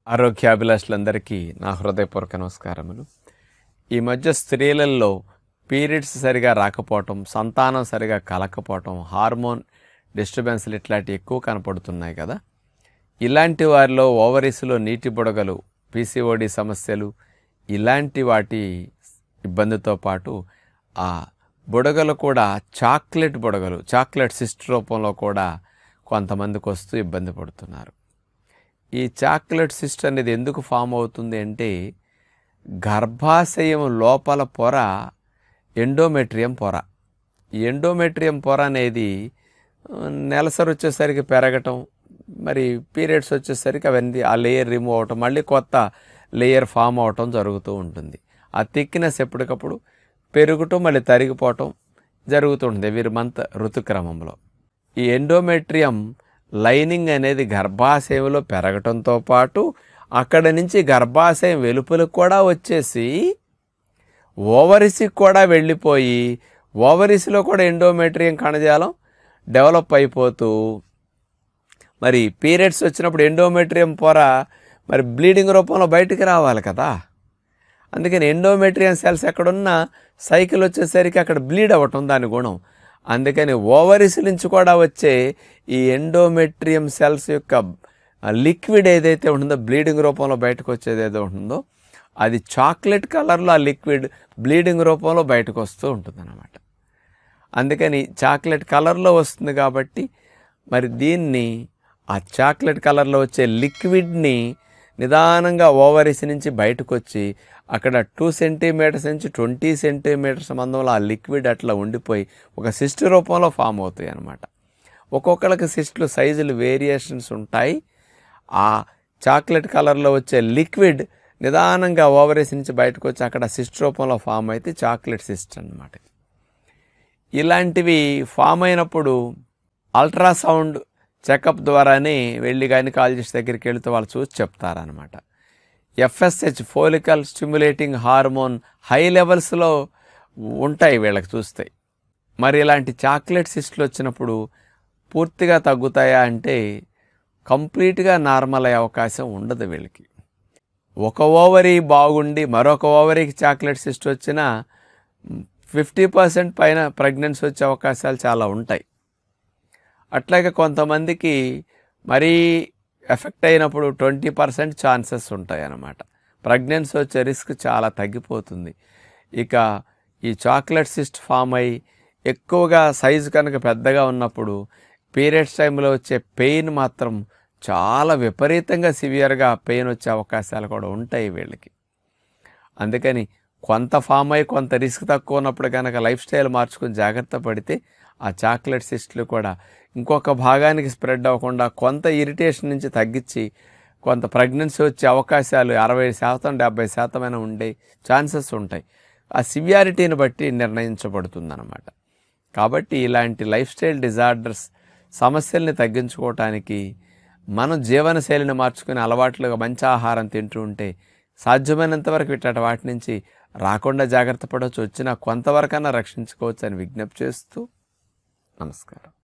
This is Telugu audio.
ఆరోగ్యాభిలాషులందరికీ నా హృదయపూర్వక నమస్కారములు ఈ మధ్య స్త్రీలలో పీరియడ్స్ సరిగా రాకపోవటం సంతానం సరిగా కలకపోవటం హార్మోన్ డిస్టర్బెన్స్లు ఇట్లాంటివి ఎక్కువ కనపడుతున్నాయి కదా ఇలాంటి వారిలో ఓవరీస్లో నీటి బుడగలు పీసీఓడి సమస్యలు ఇలాంటి వాటి ఇబ్బందితో పాటు ఆ బుడగలు కూడా చాక్లెట్ బుడగలు చాక్లెట్ సిస్ట్ రూపంలో కూడా కొంతమందికి వస్తూ ఇబ్బంది పడుతున్నారు ఈ చాక్లెట్ సిస్ట్ అనేది ఎందుకు ఫామ్ అవుతుంది అంటే గర్భాశయం లోపల పొర ఎండోమెట్రియం పొర ఈ ఎండోమెట్రియం పొర అనేది ఆ, నెలసరి వచ్చేసరికి పెరగటం మరి పీరియడ్స్ వచ్చేసరికి అవన్నీ ఆ లేయర్ రిమూవ్ అవటం మళ్ళీ కొత్త లేయర్ ఫామ్ అవటం జరుగుతూ ఉంటుంది ఆ థిక్నెస్ ఎప్పటికప్పుడు పెరుగుటం మళ్ళీ తరిగిపోవటం జరుగుతుంటుంది వీరి మంత్ ఋతుక్రమంలో ఈ ఎండోమెట్రియం లైనింగ్ అనేది గర్భాశయంలో పెరగటంతో పాటు అక్కడ నుంచి గర్భాశయం వెలుపలకు కూడా వచ్చేసి ఓవరిస్కి కూడా వెళ్ళిపోయి ఓవరిస్లో కూడా ఎండోమెట్రియం కణజాలం డెవలప్ అయిపోతూ మరి పీరియడ్స్ వచ్చినప్పుడు ఎండోమెట్రియం పొర మరి బ్లీడింగ్ రూపంలో బయటికి రావాలి కదా అందుకని ఎండోమెట్రియం సెల్స్ ఎక్కడున్నా సైకిల్ వచ్చేసరికి అక్కడ బ్లీడ్ అవ్వటం దాని గుణం అందుకని ఓవరీస్ నుంచి కూడా వచ్చే ఈ ఎండోమెట్రియం సెల్స్ యొక్క లిక్విడ్ ఏదైతే ఉంటుందో బ్లీడింగ్ రూపంలో బయటకు వచ్చేది ఏదో ఉంటుందో అది చాక్లెట్ కలర్లో ఆ లిక్విడ్ బ్లీడింగ్ రూపంలో బయటకు వస్తూ ఉంటుంది అందుకని చాక్లెట్ కలర్లో వస్తుంది కాబట్టి మరి దీన్ని ఆ చాక్లెట్ కలర్లో వచ్చే లిక్విడ్ని నిదానంగా ఓవరీస్ నుంచి బయటకు వచ్చి అక్కడ టూ సెంటీమీటర్స్ నుంచి ట్వంటీ సెంటీమీటర్స్ మందంలో ఆ లిక్విడ్ అట్లా ఉండిపోయి ఒక సిస్ట్ రూపంలో ఫామ్ అవుతాయి అన్నమాట ఒక్కొక్కళ్ళకి సిస్ట్లు సైజులు వేరియేషన్స్ ఉంటాయి ఆ చాక్లెట్ కలర్లో వచ్చే లిక్విడ్ నిదానంగా ఓవరీస్ నుంచి బయటకు వచ్చి అక్కడ సిస్ట్ రూపంలో ఫామ్ అయితే చాక్లెట్ సిస్ట్ అన్నమాట ఇలాంటివి ఫామ్ అయినప్పుడు అల్ట్రాసౌండ్ చెకప్ ద్వారానే వెళ్ళి గైనకాలజిస్ట్ దగ్గరికి వెళితే వాళ్ళు చూసి చెప్తారనమాట FSH follicle stimulating hormone high లెవెల్స్లో ఉంటాయి వీళ్ళకి చూస్తే మరి ఇలాంటి చాక్లెట్ సిస్ట్లు వచ్చినప్పుడు పూర్తిగా తగ్గుతాయా అంటే కంప్లీట్గా నార్మల్ అయ్యే అవకాశం ఉండదు వీళ్ళకి ఒక ఓవరీ బాగుండి మరొక ఓవరీకి చాక్లెట్ సిస్ట్ వచ్చినా ఫిఫ్టీ పర్సెంట్ పైన ప్రెగ్నెన్సీ వచ్చే అవకాశాలు చాలా ఉంటాయి అట్లాగే కొంతమందికి మరీ ఎఫెక్ట్ అయినప్పుడు ట్వంటీ పర్సెంట్ ఛాన్సెస్ ఉంటాయి అన్నమాట ప్రెగ్నెన్సీ వచ్చే రిస్క్ చాలా తగ్గిపోతుంది ఇక ఈ చాక్లెట్ సిస్ట్ ఫామ్ అయ్యి ఎక్కువగా సైజు కనుక పెద్దగా ఉన్నప్పుడు పీరియడ్స్ టైంలో వచ్చే పెయిన్ మాత్రం చాలా విపరీతంగా సివియర్గా పెయిన్ వచ్చే అవకాశాలు కూడా ఉంటాయి వీళ్ళకి అందుకని కొంత ఫామ్ అయ్యి కొంత రిస్క్ తక్కువ ఉన్నప్పుడు కనుక లైఫ్ స్టైల్ మార్చుకొని జాగ్రత్త పడితే ఆ చాక్లెట్ సిస్ట్లు కూడా ఇంకొక భాగానికి స్ప్రెడ్ అవ్వకుండా కొంత ఇరిటేషన్ నుంచి తగ్గించి కొంత ప్రెగ్నెన్సీ వచ్చే అవకాశాలు అరవై శాతం డెబ్బై శాతమైన ఉండే ఛాన్సెస్ ఉంటాయి ఆ సివియారిటీని బట్టి నిర్ణయించబడుతుందన్నమాట కాబట్టి ఇలాంటి లైఫ్ స్టైల్ డిజార్డర్స్ సమస్యల్ని తగ్గించుకోవటానికి మనం జీవనశైలిని మార్చుకుని అలవాట్లుగా మంచి ఆహారం తింటూ ఉంటే సాధ్యమైనంత వరకు ఇట్టటి వాటి నుంచి రాకుండా జాగ్రత్త పడవచ్చు వచ్చినా కొంతవరకన్నా రక్షించుకోవచ్చు అని విజ్ఞప్తి చేస్తూ నమస్కారం